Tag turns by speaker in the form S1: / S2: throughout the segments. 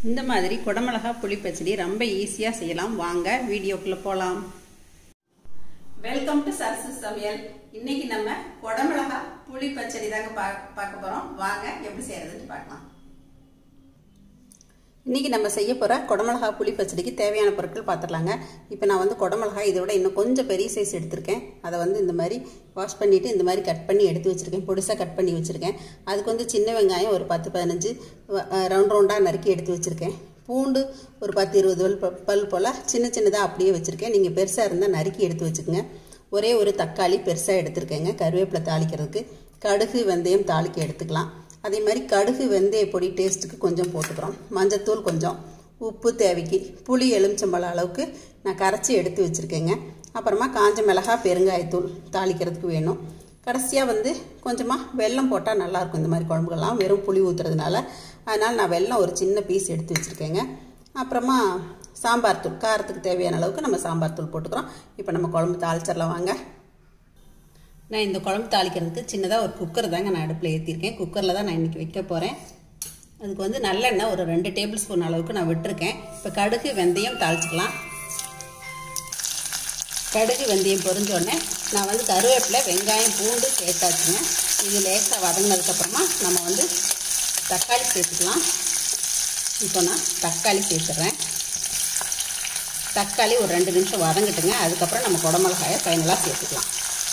S1: இந்த மாதிரி குடமிளகா புளி பச்சடி ரொம்ப ஈஸியாக செய்யலாம் வாங்க வீடியோக்குள்ளே போகலாம் வெல்கம் டு சரசு சமையல் இன்னைக்கு நம்ம குடமிளகா புளி பச்சடி தாங்க பா பார்க்க போகிறோம் வாங்க எப்படி செய்யறதுன்னு பார்க்கலாம் இன்றைக்கி நம்ம செய்ய போகிற குடமிளகா புளி பச்சடிக்கு தேவையான பொருட்கள் பார்த்துடலாங்க இப்போ நான் வந்து குடமிளகா இதை விட இன்னும் கொஞ்சம் பெரிய சைஸ் எடுத்திருக்கேன் அதை வந்து இந்த மாதிரி வாஷ் பண்ணிவிட்டு இந்த மாதிரி கட் பண்ணி எடுத்து வச்சுருக்கேன் பொடிசாக கட் பண்ணி வச்சுருக்கேன் அதுக்கு வந்து சின்ன வெங்காயம் ஒரு பத்து பதினஞ்சு ரவுண்ட் ரவுண்டாக நறுக்கி எடுத்து வச்சுருக்கேன் பூண்டு ஒரு பத்து இருபது பல் பல் போல் சின்ன சின்னதாக அப்படியே வச்சுருக்கேன் நீங்கள் பெருசாக இருந்தால் நறுக்கி எடுத்து வச்சுக்கோங்க ஒரே ஒரு தக்காளி பெருசாக எடுத்துருக்கேங்க கருவேப்பிலை தாளிக்கிறதுக்கு கடுகு வெந்தயம் தாளிக்க எடுத்துக்கலாம் அதே மாதிரி கடுகு வெந்தய பொடி டேஸ்ட்டுக்கு கொஞ்சம் போட்டுக்கிறோம் மஞ்சத்தூள் கொஞ்சம் உப்பு தேவைக்கு புளி எலுமிச்சம்பழம் அளவுக்கு நான் கரைச்சி எடுத்து வச்சுருக்கேங்க அப்புறமா காஞ்ச மிளகா பெருங்காயத்தூள் தாளிக்கிறதுக்கு வேணும் கடைசியாக வந்து கொஞ்சமாக வெல்லம் போட்டால் நல்லாயிருக்கும் இந்த மாதிரி குழம்புகள்லாம் வெறும் புளி ஊற்றுறதுனால அதனால் நான் வெல்லம் ஒரு சின்ன பீஸ் எடுத்து வச்சுருக்கேங்க அப்புறமா சாம்பார் தூள் காரத்துக்கு தேவையான அளவுக்கு நம்ம சாம்பார் தூள் போட்டுக்கிறோம் இப்போ நம்ம குழம்பு தாளிச்சிடலாம் வாங்க நான் இந்த குழம்பு தாளிக்கிறதுக்கு சின்னதாக ஒரு குக்கர் தாங்க நான் அடுப்பில் ஏற்றிருக்கேன் குக்கரில் தான் நான் இன்றைக்கி வைக்க போகிறேன் அதுக்கு வந்து நல்லெண்ணெய் ஒரு ரெண்டு டேபிள் ஸ்பூன் அளவுக்கு நான் விட்டுருக்கேன் இப்போ கடுகு வெந்தயம் தாளிச்சிக்கலாம் கடுகு வெந்தயம் பொரிஞ்சோடனே நான் வந்து கருவேப்பிலை வெங்காயம் பூண்டு சேர்த்தாச்சுங்க இது லேசாக வதங்கினதுக்கப்புறமா நம்ம வந்து தக்காளி சேர்த்துக்கலாம் இப்போ நான் தக்காளி சேர்த்துட்றேன் தக்காளி ஒரு ரெண்டு நிமிஷம் வதங்கிட்டுங்க அதுக்கப்புறம் நம்ம குடமிளகாயை ஃபைனலாக சேர்த்துக்கலாம்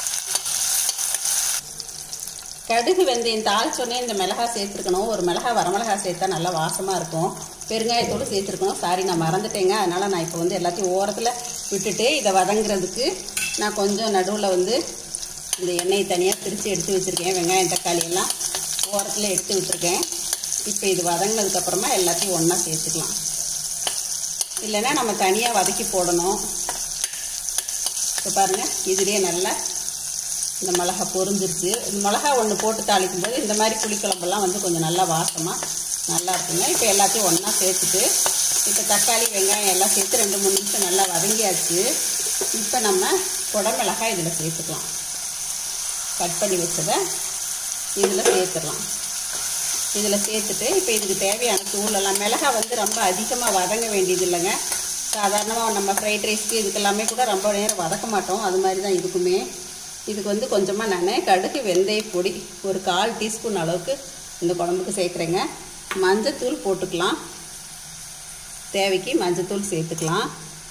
S1: கடுகு வெந்தயம் தாளிச்சோடனே இந்த மிளகா சேர்த்துருக்கணும் ஒரு மிளகா வரமிளகா சேர்த்தா நல்லா வாசமாக இருக்கும் பெருங்காயத்தோடு சேர்த்துருக்கணும் சாரி நான் மறந்துட்டேங்க அதனால் நான் இப்போ வந்து எல்லாத்தையும் ஓரத்தில் விட்டுட்டு இதை வதங்குறதுக்கு நான் கொஞ்சம் நடுவில் வந்து இந்த எண்ணெயை தனியாக பிரித்து எடுத்து வச்சுருக்கேன் வெங்காயம் தக்காளி எல்லாம் ஓரத்தில் எடுத்து விட்டுருக்கேன் இப்போ இது வதங்கினதுக்கப்புறமா எல்லாத்தையும் ஒன்றா சேர்த்துக்கலாம் இல்லைன்னா நம்ம தனியாக வதக்கி போடணும் இப்போ பாருங்கள் இதுலேயே நல்லா இந்த மிளகா பொரிஞ்சிருச்சு இந்த மிளகா ஒன்று போட்டு தாளிக்கும் போது இந்த மாதிரி புளிக்குழம்பெல்லாம் வந்து கொஞ்சம் நல்லா வாசமாக நல்லா இருக்குங்க இப்போ எல்லாத்தையும் ஒன்றா சேர்த்துட்டு இப்போ தக்காளி வெங்காயம் எல்லாம் சேர்த்து ரெண்டு மூணு நிமிஷம் நல்லா வதங்கியாச்சு இப்போ நம்ம குடமிளகாய் இதில் சேர்த்துக்கலாம் கட் பண்ணி வச்சதை இதில் சேர்த்துடலாம் இதில் சேர்த்துட்டு இப்போ இதுக்கு தேவையான தூளெல்லாம் மிளகா வந்து ரொம்ப அதிகமாக வதங்க வேண்டியது இல்லைங்க சாதாரணமாக நம்ம ஃப்ரைட் ரைஸ்க்கு இதுக்கெல்லாமே கூட ரொம்ப நேரம் வதக்க மாட்டோம் அது மாதிரி தான் இருக்குமே இதுக்கு வந்து கொஞ்சமாக நான் கடுகு வெந்தய பொடி ஒரு கால் டீஸ்பூன் அளவுக்கு இந்த குழம்புக்கு சேர்க்குறேங்க மஞ்சத்தூள் போட்டுக்கலாம் தேவைக்கு மஞ்சத்தூள் சேர்த்துக்கலாம்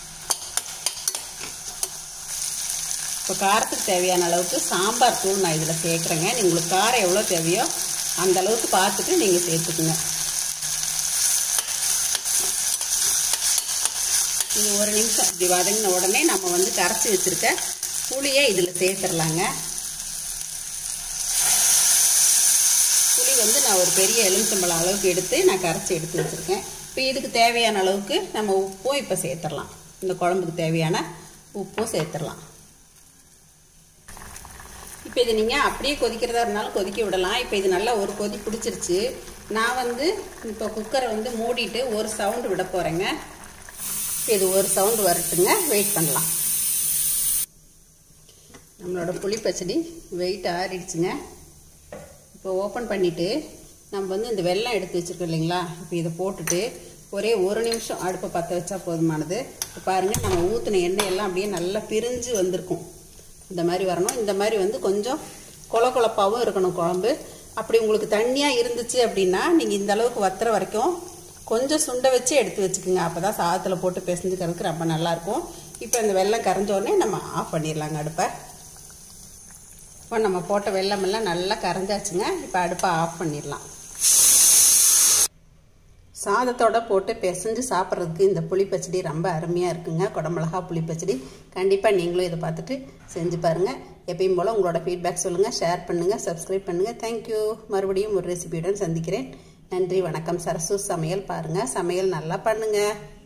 S1: இப்போ காரத்துக்கு தேவையான அளவுக்கு சாம்பார் தூள் நான் இதில் சேர்க்குறேங்க உங்களுக்கு காரம் எவ்வளோ தேவையோ அந்த அளவுக்கு பார்த்துட்டு நீங்கள் சேர்த்துக்குங்க இது ஒரு நிமிஷம் இப்படி வதங்கின உடனே நம்ம வந்து கரைச்சி வச்சுருக்க புளியை இதில் சேர்த்துடலாங்க புளி வந்து நான் ஒரு பெரிய எலுமிச்சம்பழம் அளவுக்கு எடுத்து நான் கரைச்சி எடுத்து வச்சுருக்கேன் இப்போ இதுக்கு தேவையான அளவுக்கு நம்ம உப்பும் இப்போ சேர்த்துடலாம் இந்த குழம்புக்கு தேவையான உப்பும் சேர்த்துடலாம் இப்போ இது நீங்கள் அப்படியே கொதிக்கிறதா இருந்தாலும் கொதிக்க விடலாம் இப்போ இது நல்லா ஒரு கொதி பிடிச்சிருச்சு நான் வந்து இப்போ குக்கரை வந்து மூடிட்டு ஒரு சவுண்டு விட போகிறேங்க இது ஒரு சவுண்டு வரட்டுங்க வெயிட் பண்ணலாம் நம்மளோட புளி பச்சடி வெயிட் ஆறிடுச்சுங்க இப்போ ஓப்பன் பண்ணிவிட்டு நம்ம வந்து இந்த வெள்ளம் எடுத்து வச்சுருக்கோம் இல்லைங்களா இப்போ இதை போட்டுட்டு ஒரே ஒரு நிமிஷம் அடுப்பை பற்ற வச்சா போதுமானது இப்போ பாருங்கள் நம்ம ஊற்றின எண்ணெய் எல்லாம் அப்படியே நல்லா பிரிஞ்சு வந்திருக்கும் இந்த மாதிரி வரணும் இந்த மாதிரி வந்து கொஞ்சம் கொல கொலப்பாகவும் இருக்கணும் குழம்பு அப்படி உங்களுக்கு தண்ணியாக இருந்துச்சு அப்படின்னா நீங்கள் இந்த அளவுக்கு வத்துற வரைக்கும் கொஞ்சம் சுண்டை வச்சு எடுத்து வச்சுக்கோங்க அப்போ தான் சாதத்தில் போட்டு பிசைஞ்சுக்கிறதுக்கு ரொம்ப நல்லாயிருக்கும் இப்போ இந்த வெள்ளம் கரைஞ்சோடனே நம்ம ஆஃப் பண்ணிடலாங்க அடுப்பை இப்போ நம்ம போட்ட வெள்ளமெல்லாம் நல்லா கரைஞ்சாச்சுங்க இப்போ அடுப்பை ஆஃப் பண்ணிடலாம் சாதத்தோட போட்டு பிசைஞ்சு சாப்பிட்றதுக்கு இந்த புளி பச்சடி ரொம்ப அருமையாக இருக்குங்க குடமிளகா புளி பச்சடி கண்டிப்பாக நீங்களும் இதை பார்த்துட்டு செஞ்சு பாருங்கள் எப்பயும் போல் உங்களோட ஃபீட்பேக் சொல்லுங்கள் ஷேர் பண்ணுங்கள் சப்ஸ்கிரைப் பண்ணுங்கள் தேங்க்யூ மறுபடியும் ஒரு ரெசிபியுடன் சந்திக்கிறேன் நன்றி வணக்கம் சரசு சமையல் பாருங்கள் சமையல் நல்லா பண்ணுங்கள்